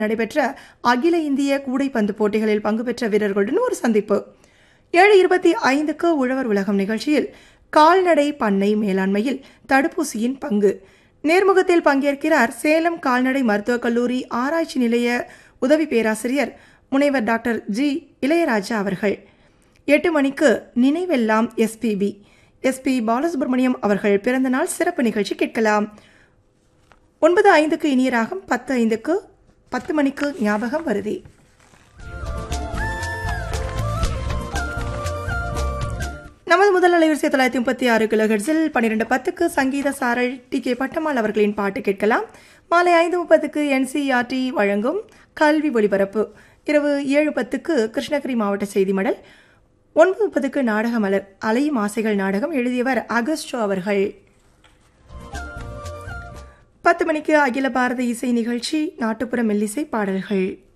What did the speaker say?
நடைபெற்ற அகில இந்திய கூடைப்பந்து போட்டிகளில் பங்கு பெற்ற வீரர்களுடன் ஒரு சந்திப்பு ஏழு இருபத்தி ஐந்துக்கு உழவர் உலகம் நிகழ்ச்சியில் கால்நடை பண்ணை மேலாண்மையில் தடுப்பூசியின் பங்கு நேர்முகத்தில் பங்கேற்கிறார் சேலம் கால்நடை மருத்துவக் கல்லூரி ஆராய்ச்சி நிலைய உதவி பேராசிரியர் முனைவர் டாக்டர் ஜி இளையராஜா அவர்கள் எட்டு மணிக்கு நினைவெல்லாம் எஸ்பிபி எஸ்பி பாலசுப்ரமணியம் அவர்கள் பிறந்தநாள் சிறப்பு நிகழ்ச்சி கேட்கலாம் ஒன்பது ஐந்துக்கு இனிய ராகம் பத்து ஐந்துக்கு பத்து மணிக்கு ஞாபகம் வருதி நமது முதல் அலைவரிசை தொள்ளாயிரத்தி முப்பத்தி ஆறு கிலோஹெட்ஸில் பன்னிரெண்டு பத்துக்கு சங்கீத சாரல் டி கே பட்டம்மாள் அவர்களின் பாட்டு கேட்கலாம் மாலை ஐந்து முப்பதுக்கு என்சிஆர்டி வழங்கும் கல்வி ஒளிபரப்பு இரவு ஏழு பத்துக்கு கிருஷ்ணகிரி மாவட்ட செய்தி மடல் ஒன்பது முப்பதுக்கு நாடக மலர் அலையும் ஆசைகள் நாடகம் எழுதியவர் அகஸ்டோ அவர்கள் பத்து மணிக்கு அகில பாரத இசை நிகழ்ச்சி நாட்டுப்புற மெல்லிசை பாடல்கள்